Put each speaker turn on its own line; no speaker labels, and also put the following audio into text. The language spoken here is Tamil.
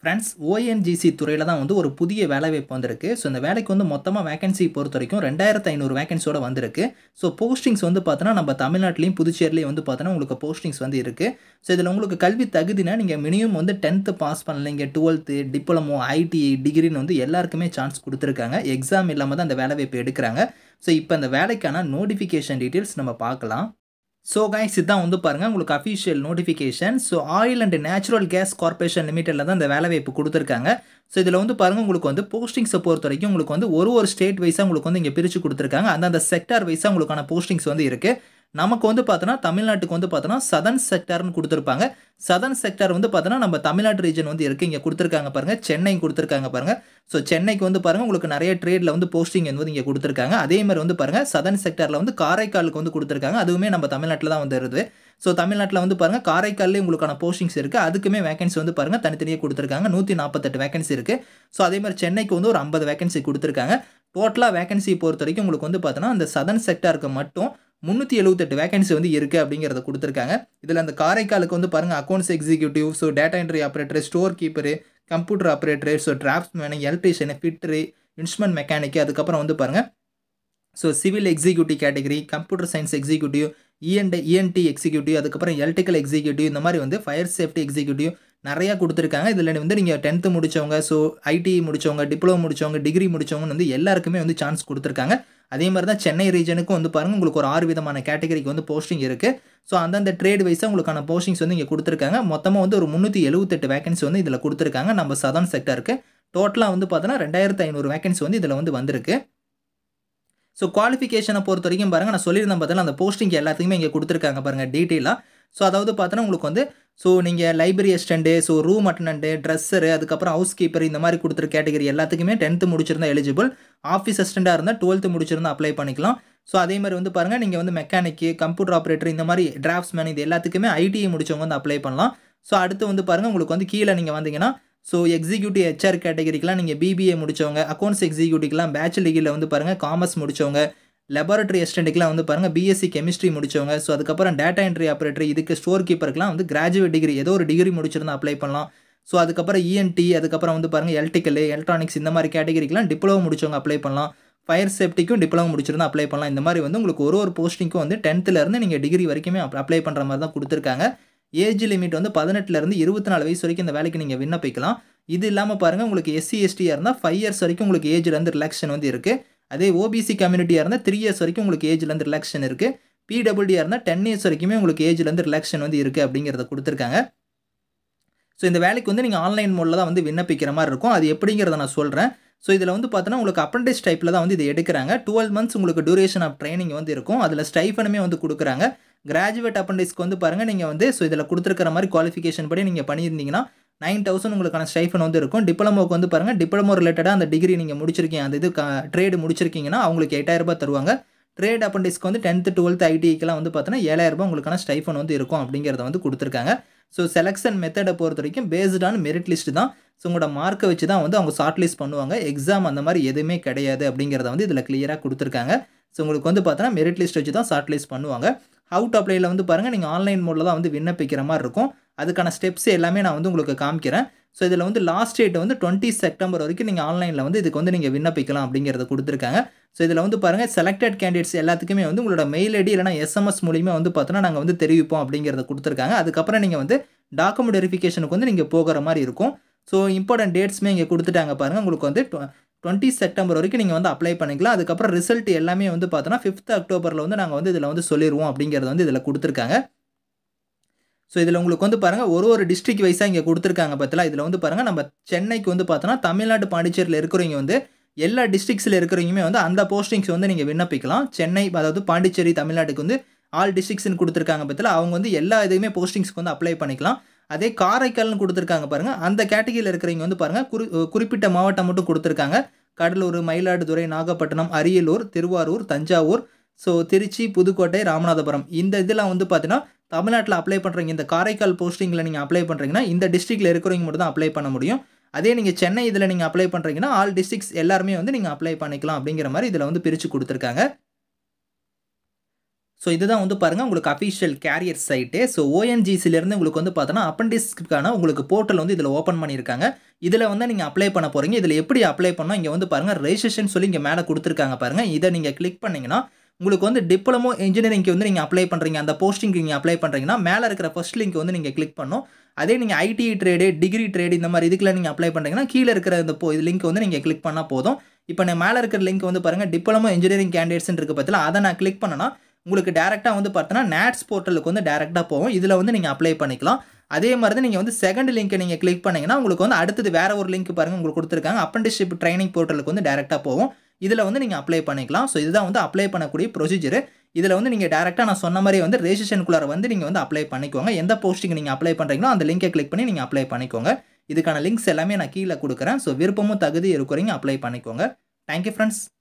ஃப்ரெண்ட்ஸ் ஓஎன்ஜிசி துறையில் தான் வந்து ஒரு புதிய வேலைவாய்ப்பு வந்திருக்கு ஸோ இந்த வேலைக்கு வந்து மொத்தமாக வேகன்சி பொறுத்த வரைக்கும் ரெண்டாயிரத்து ஐநூறு வேகன்சியோட வந்திருக்கு ஸோ போஸ்டிங்ஸ் வந்து பார்த்தோன்னா நம்ம தமிழ்நாட்டிலையும் புதுச்சேரிலையும் வந்து பார்த்தோன்னா உங்களுக்கு போஸ்டிங்ஸ் வந்து இருக்குது ஸோ இதில் உங்களுக்கு கல்வி தகுதினா நீங்கள் மினிமம் வந்து டென்த்து பாஸ் பண்ணலைங்க டுவெல்த்து டிப்ளமோ ஐடிஐ டிகிரின்னு வந்து எல்லாருக்குமே சான்ஸ் கொடுத்துருக்காங்க எக்ஸாம் இல்லாமல் தான் அந்த வேலைவாய்ப்பு எடுக்கிறாங்க ஸோ இப்போ அந்த வேலைக்கான நோட்டிஃபிகேஷன் டீட்டெயில்ஸ் நம்ம பார்க்கலாம் ஸோ கைஸ் இதுதான் வந்து பாருங்கள் உங்களுக்கு official notification so oil and natural gas corporation லிமிட்டடில் தான் இந்த வேலைவாய்ப்பு கொடுத்துருக்காங்க ஸோ இதில் வந்து பாருங்கள் உங்களுக்கு வந்து போஸ்டிங்ஸை பொறுத்த வரைக்கும் உங்களுக்கு வந்து ஒரு ஒரு ஸ்டேட் வைஸாக உங்களுக்கு வந்து இங்கே பிரித்து கொடுத்துருக்காங்க அந்தந்த செக்டார் வைஸாக உங்களுக்கான போஸ்டிங்ஸ் வந்து இருக்குது நமக்கு வந்து பார்த்தோன்னா தமிழ்நாட்டுக்கு வந்து பார்த்தோன்னா சதன் செக்டார்னு கொடுத்துருப்பாங்க சதன் செக்டார் வந்து பார்த்தோன்னா நம்ம தமிழ்நாடு ரீஜன் வந்து இருக்குது இங்கே கொடுத்துருக்காங்க பாருங்கள் சென்னை கொடுத்துருக்காங்க பாருங்கள் ஸோ சென்னைக்கு வந்து பாருங்கள் உங்களுக்கு நிறைய ட்ரேடில் வந்து போஸ்டிங் வந்து இங்கே கொடுத்துருக்காங்க அதே மாதிரி வந்து பாருங்கள் சதன் செக்டாரில் வந்து காரைக்காலுக்கு வந்து கொடுத்துருக்காங்க அதுவுமே நம்ம தமிழ்நாட்டில் தான் வந்து வருது ஸோ தமிழ்நாட்டில் வந்து பாருங்கள் காரைக்கால்லே உங்களுக்கான போஸ்டிங்ஸ் இருக்குது அதுக்குமே வேகன்சி வந்து பாருங்கள் தனித்தனியாக கொடுத்துருக்காங்க நூற்றி நாற்பத்தெட்டு வேகன்சி இருக்குது ஸோ அதே மாதிரி சென்னைக்கு வந்து ஒரு ஐம்பது வேகன்சி கொடுத்துருக்காங்க டோட்டலாக வேகன்சி பொறுத்த வரைக்கும் உங்களுக்கு வந்து பார்த்தோன்னா அந்த சதன் செக்டாருக்கு மட்டும் முந்நூற்றி எழுபத்தெட்டு வேகன்சி வந்து இருக்குது அப்படிங்கிறத கொடுத்துருக்காங்க இதில் அந்த காரைக்காலுக்கு வந்து பாருங்கள் accounts executive so data entry operator store keeper computer operator so draftsman electrician fitter instrument mechanic அதுக்கப்புறம் வந்து பாருங்கள் so civil executive category computer science executive ENT ENT executive அதுக்கப்புறம் எலக்ட்ரிக்கல் எக்ஸிக்யூட்டிவ் இந்த மாதிரி வந்து ஃபயர் சேஃப்டி எக்ஸிக்யூட்டிவ் நிறையா கொடுத்துருக்காங்க இதில் வந்து நீங்கள் டென்த்து முடித்தவங்க ஸோ ஐடி முடித்தவங்க டிப்ளமோ முடித்தவங்க டிகிரி முடித்தவங்கன்னு வந்து எல்லாருக்குமே வந்து சான்ஸ் கொடுத்துருக்காங்க அதே மாதிரி தான் சென்னை ரீஜனுக்கும் வந்து பாருங்கள் உங்களுக்கு ஒரு ஆறு விதமான கேட்டகரிக்கு வந்து போஸ்டிங் இருக்குது ஸோ அந்தந்த ட்ரேட் வைஸாக உங்களுக்கான போஸ்டிங்ஸ் வந்து இங்கே கொடுத்துருக்காங்க மொத்தமாக வந்து ஒரு முந்நூற்றி எழுபத்தெட்டு வேகன்சி வந்து இதில் கொடுத்துருக்காங்க நம்ம சதன் செக்டருக்கு டோட்டலாக வந்து பார்த்தோன்னா ரெண்டாயிரத்து ஐநூறு வேகன்சி வந்து இதில் வந்து வந்திருக்கு ஸோ குவாலிஃபிகேஷனை பொறுத்த வரைக்கும் பாருங்கள் நான் சொல்லியிருந்தேன் பார்த்தீங்கன்னா அந்த போஸ்டிங் எல்லாத்துக்குமே இங்கே கொடுத்துருக்காங்க பாருங்கள் டீட்டெயிலாக ஸோ அதாவது பார்த்தோன்னா உங்களுக்கு வந்து ஸோ நீங்கள் library assistant so room attendant dresser அதுக்கப்புறம் ஹவுஸ் கீப்பர் இந்த மாதிரி கொடுத்துரு கேட்டகரி எல்லாத்துக்குமே டென்த்து முடிச்சிருந்தா எலிஜிபிள் ஆஃபீஸ் அசிஸ்டண்ட்டாக இருந்தால் டுவெல்த்து முடிச்சிருந்தா அப்ளை பண்ணிக்கலாம் ஸோ அதே மாதிரி வந்து பாருங்கள் நீங்கள் வந்து மெக்கானிக்கு கம்ப்யூட்டர் ஆப்ரேட்டர் இந்த மாதிரி டிராஃப்ட்ஸ்மேன் இது எல்லாத்துக்குமே ஐடிஐ முடிச்சவங்க வந்து அப்ளை பண்ணலாம் ஸோ அடுத்து வந்து பாருங்கள் உங்களுக்கு வந்து கீழே நீங்கள் வந்தீங்கன்னா ஸோ எக்ஸிக்யூட்டிவ் ஹெச்ஆர் கேட்டகரிக்கெலாம் நீங்கள் பிபிஏ முடித்தவங்க அக்கௌண்ட்ஸ் எக்ஸிக்யூட்டிவ்லாம் பேச்சுலர் டிகிரியில் வந்து பாருங்கள் காமர்ஸ் முடித்தவங்க லெபார்ட்டரி அசிஸ்டண்ட்டுக்குலாம் வந்து பாருங்கள் பிஎஸ்சி கெமிஸ்ட்ரி முடித்தவங்க ஸோ அதுக்கப்புறம் டேட்டா என்ட்ரி ஆப்ரேட்டர் இதுக்கு ஸ்டோர் கீப்பருக்குலாம் வந்து கிராஜுவேட் டிகிரி ஏதோ ஒரு டிகிரி முடிச்சிருந்தா அப்ளை பண்ணலாம் ஸோ அதுக்கப்புறம் இஎன்டி அதுக்கப்புறம் வந்து பாருங்கள் எலக்ட்ரிக்கல் எலக்ட்ரானிக்ஸ் இந்த மாதிரி கேட்டகரிக்கெலாம் டிப்ளமோ முடிச்சவங்க அப்ளை பண்ணலாம் ஃபயர் சேஃப்டிக்கும் டிப்ளமோ முடிச்சிருந்தா அப்ளை பண்ணலாம் இந்த மாதிரி வந்து உங்களுக்கு ஒரு ஒரு போஸ்டிங்க்கும் வந்து டென்த்துலேருந்து நீங்கள் டிகிரி வரைக்குமே அப்ளை பண்ணுற மாதிரி தான் கொடுத்துருக்காங்க ஏஜ் லிமிட் வந்து பதினெட்டுலேருந்து இருபத்தி நாலு வயசு வரைக்கும் இந்த வேலைக்கு நீங்கள் விண்ணப்பிக்கலாம் இது இல்லாமல் பாருங்கள் உங்களுக்கு எஸ்சி எஸ்டியாக இருந்தால் ஃபைவ் இயர்ஸ் வரைக்கும் உங்களுக்கு ஏஜ்லேருந்து ரிலாக்ஷன் வந்து இருக்குது அதே ஓபிசி கம்யூனிட்டியாக இருந்தால் த்ரீ இயர்ஸ் வரைக்கும் உங்களுக்கு ஏஜ்லேருந்து ரிலாக்ஷன் இருக்குது பிடபிள்யூடியாக இருந்தால் டென் இயர்ஸ் வரைக்குமே உங்களுக்கு ஏஜ்லேருந்து ரிலாக்ஷன் வந்து இருக்குது அப்படிங்கிறத கொடுத்துருக்காங்க ஸோ இந்த வேலைக்கு வந்து நீங்கள் ஆன்லைன் மோடில் தான் வந்து விண்ணப்பிக்கிற மாதிரி இருக்கும் அது எப்படிங்கிறத நான் சொல்கிறேன் ஸோ இதில் வந்து பார்த்தோன்னா உங்களுக்கு அப்ரண்டிஸ் டைப்பில் தான் வந்து இதை எடுக்கிறாங்க டுவெல் மந்த்ஸ் உங்களுக்கு டூரேஷன் ஆஃப் ட்ரைனிங் வந்து இருக்கும் அதில் ஸ்டைஃபனுமே வந்து கொடுக்குறாங்க கிராஜுவேட் அப்ரண்டிஸ்க்கு வந்து பாருங்கள் நீங்கள் வந்து ஸோ இதில் கொடுத்துருக்கிற மாதிரி குவாலிஃபிகேஷன் படி நீங்கள் பண்ணியிருந்தீங்கன்னா நைன் தௌசண்ட் உங்களுக்கான ஸ்டைஃபன் வந்து இருக்கும் டிப்ளமோக்கு வந்து பாருங்கள் டிப்ளமோ ரிலேட்டடாக அந்த டிகிரி நீங்கள் முடிச்சிருக்கீங்க அந்த இது ட்ரேடு முடிச்சிருக்கீங்கன்னா அவங்களுக்கு எட்டாயிரரூபா தருவாங்க ட்ரேட் அப்ரண்டிஸ்க்கு வந்து டென்த்து டுவெல்த் ஐடிக்கெலாம் வந்து பார்த்தோன்னா ஏழாயிரரூபா உங்களுக்கான ஸ்டைஃபன் வந்து இருக்கும் அப்படிங்கிறத வந்து கொடுத்துருக்காங்க ஸோ செலெக்ஷன் மெத்தடை பொறுத்த வரைக்கும் பேஸ்ட் ஆன் மெரிட் லிஸ்ட் தான் ஸோ உங்களோட மார்க்கை வச்சு தான் வந்து அவங்க ஷார்ட் லிஸ்ட் பண்ணுவாங்க எக்ஸாம் அந்த மாதிரி எதுவுமே கிடையாது அப்படிங்கிறத வந்து இதில் கிளியராக கொடுத்துருக்காங்க ஸோ உங்களுக்கு வந்து பார்த்தோன்னா மெரிட் லிஸ்ட் வச்சு தான் ஷார்ட் லிஸ்ட் பண்ணுவாங்க அவுட் அப்ளைல வந்து பாருங்கள் நீங்கள் ஆன்லைன் மோடில் தான் வந்து விண்ணப்பிக்கிற மாதிரி இருக்கும் அதுக்கான ஸ்டெப்ஸ் எல்லாமே நான் வந்து உங்களுக்கு காமிக்கிறேன் ஸோ இதில் வந்து லாஸ்ட் டேட் வந்து டுவெண்ட்டி செப்டம்பர் வரைக்கும் நீங்கள் ஆன்லைனில் வந்து இதுக்கு வந்து நீங்கள் விண்ணப்பிக்கலாம் அப்படிங்கிறத கொடுத்துருக்காங்க ஸோ இதில் வந்து பாருங்கள் செலக்டட் கேண்டிடேட்ஸ் எல்லாத்துக்குமே வந்து உங்களோட மெயில் ஐடி இல்லைனா எஸ்எம்எஸ் மூலிமா வந்து பார்த்தோன்னா நாங்கள் வந்து தெரிவிப்போம் அப்படிங்கிறத கொடுத்துருக்காங்க அதுக்கப்புறம் நீங்கள் வந்து டாக்குமெண்ட் வெரிஃபிகேஷனுக்கு வந்து நீங்கள் போகிற மாதிரி இருக்கும் ஸோ இம்பார்ட்டன்ட் டேட்ஸுமே இங்கே கொடுத்துட்டாங்க பாருங்கள் உங்களுக்கு வந்து டுவெண்ட்டி செப்டம்பர் வரைக்கும் நீங்கள் வந்து அப்ளை பண்ணிக்கலாம் அதுக்கப்புறம் ரிசல்ட் எல்லாமே வந்து பார்த்தோன்னா ஃபிஃப்த் அக்டோபரில் வந்து நாங்கள் வந்து இதில் வந்து சொல்லிடுவோம் அப்படிங்கிறத வந்து இதில் கொடுத்துருக்காங்க ஸோ இதில் உங்களுக்கு வந்து பாருங்கள் ஒரு ஒரு டிஸ்ட்ரிக் வைஸாக இங்கே கொடுத்துருக்காங்க பார்த்தலாம் இதில் வந்து பாருங்கள் நம்ம சென்னைக்கு வந்து பார்த்தோன்னா தமிழ்நாடு பாண்டிச்சேரியில் இருக்கிறவங்க வந்து எல்லா டிஸ்ட்ரிக்ஸில் இருக்கிறவங்களுமே வந்து அந்த போஸ்டிங்ஸ் வந்து நீங்கள் விண்ணப்பிக்கலாம் சென்னை அதாவது பாண்டிச்சேரி தமிழ்நாட்டுக்கு வந்து ஆல் டிஸ்ட்ரிக்ஸ்னு கொடுத்துருக்காங்க பற்றில அவங்க வந்து எல்லா இதுவுமே போஸ்டிங்ஸ்க்கு வந்து அப்ளை பண்ணிக்கலாம் அதே காரைக்கால்னு கொடுத்துருக்காங்க பாருங்கள் அந்த கேட்டகிரியில் இருக்கிறவங்க வந்து பாருங்கள் குறி குறிப்பிட்ட மாவட்டம் மட்டும் கொடுத்துருக்காங்க கடலூர் மயிலாடுதுறை நாகப்பட்டினம் அரியலூர் திருவாரூர் தஞ்சாவூர் ஸோ திருச்சி புதுக்கோட்டை ராமநாதபுரம் இந்த இதெல்லாம் வந்து பார்த்தீங்கன்னா தமிழ்நாட்டில் அப்ளை பண்ணுறீங்க இந்த காரைக்கால் போஸ்டிங்கில் நீங்கள் அப்ளை பண்ணுறீங்கன்னா இந்த டிஸ்ட்ரிக்டில் இருக்கிறவங்க மட்டும் தான் அப்ளை பண்ண முடியும் அதே நீங்கள் சென்னை இதில் நீங்கள் அப்ளை பண்ணுறீங்கன்னா ஆல் டிஸ்ட்ரிக்ஸ் எல்லாருமே வந்து நீங்கள் அப்ளை பண்ணிக்கலாம் அப்படிங்கிற மாதிரி இதில் வந்து பிரித்து கொடுத்துருக்காங்க ஸோ இதுதான் வந்து பாருங்கள் உங்களுக்கு அஃபிஷியல் கேரியர் சைட்டு ஸோ ஓஎன்ஜிசிலேருந்து உங்களுக்கு வந்து பார்த்தோன்னா அப்பண்டிஸ்க்கான உங்களுக்கு போர்ட்டல் வந்து இதில் ஓப்பன் பண்ணியிருக்காங்க இதில் வந்து நீங்கள் அப்ளை பண்ண போகிறீங்க இதில் எப்படி அப்ளை பண்ணோம் இங்கே வந்து பாருங்கள் ரெஜிஸ்ட்ரேஷன் சொல்லி இங்கே மேலே கொடுத்துருக்காங்க பாருங்கள் இதை நீங்கள் கிளிக் பண்ணிங்கன்னா உங்களுக்கு வந்து டிப்ளமோ இன்ஜினியரிங்க்கு வந்து நீங்கள் அப்ளை பண்ணுறீங்க அந்த போஸ்டிங்க்கு நீங்கள் அப்ளை பண்ணுறீங்கன்னா மேலே இருக்கிற ஃபர்ஸ்ட் லிங்க் வந்து நீங்கள் கிளிக் பண்ணணும் அதே நீங்கள் ஐடி ட்ரேடு டிகிரி ட்ரேடு இந்த மாதிரி இதுக்குலாம் நீங்கள் அப்ளை பண்ணுறீங்கன்னா கீழே இருக்கிற இந்த போ லிங்க் வந்து நீங்கள் கிளிக் பண்ணால் போதும் இப்போ நான் மேலே இருக்கிற லிங்க் வந்து பாருங்கள் டிப்ளமோ இன்ஜினியரிங் கேண்டிடேட்ஸ்னு இருக்குது பற்றில அதை நான் கிளிக் பண்ணனா உங்களுக்கு டேரெக்டாக வந்து பார்த்தோன்னா நேட்ஸ் போர்ட்டலுக்கு வந்து டேரெக்டாக போகும் இதில் வந்து நீங்கள் அப்ளை பண்ணிக்கலாம் அதே மாதிரி தான் நீங்கள் வந்து செகண்ட் லிங்க்கை நீங்கள் கிளிக் பண்ணிங்கன்னா உங்களுக்கு வந்து அடுத்தது வேறு ஒரு லிங்க் பாருங்கள் உங்களுக்கு கொடுத்துருக்காங்க அப்ரண்டிஸ்ஷிப் ட்ரைனிங் போர்ட்டலுக்கு வந்து டேரெக்டாக போகும் இதில் வந்து நீங்கள் அப்ளை பண்ணிக்கலாம் ஸோ இதுதான் வந்து அப்ளை பண்ணக்கூடிய ப்ரொசீஜர் இதில் வந்து நீங்கள் டேரெக்டாக நான் சொன்ன மாதிரி வந்து ரெஜிஸ்ட்ரேஷனுக்குள்ளார வந்து நீங்கள் வந்து அப்ளை பண்ணிக்கோங்க எந்த போஸ்டிங் நீங்கள் அப்ளை பண்ணுறீங்களோ அந்த லிங்கை கிளிக் பண்ணி நீங்கள் அப்ளை பண்ணிக்கோங்க இதுக்கான லிங்க்ஸ் எல்லாமே நான் கீழே கொடுக்குறேன் ஸோ விருப்பமும் தகுதி இருக்கிறீங்க அப்ளை பண்ணிக்கோங்க தேங்க்யூ ஃப்ரெண்ட்ஸ்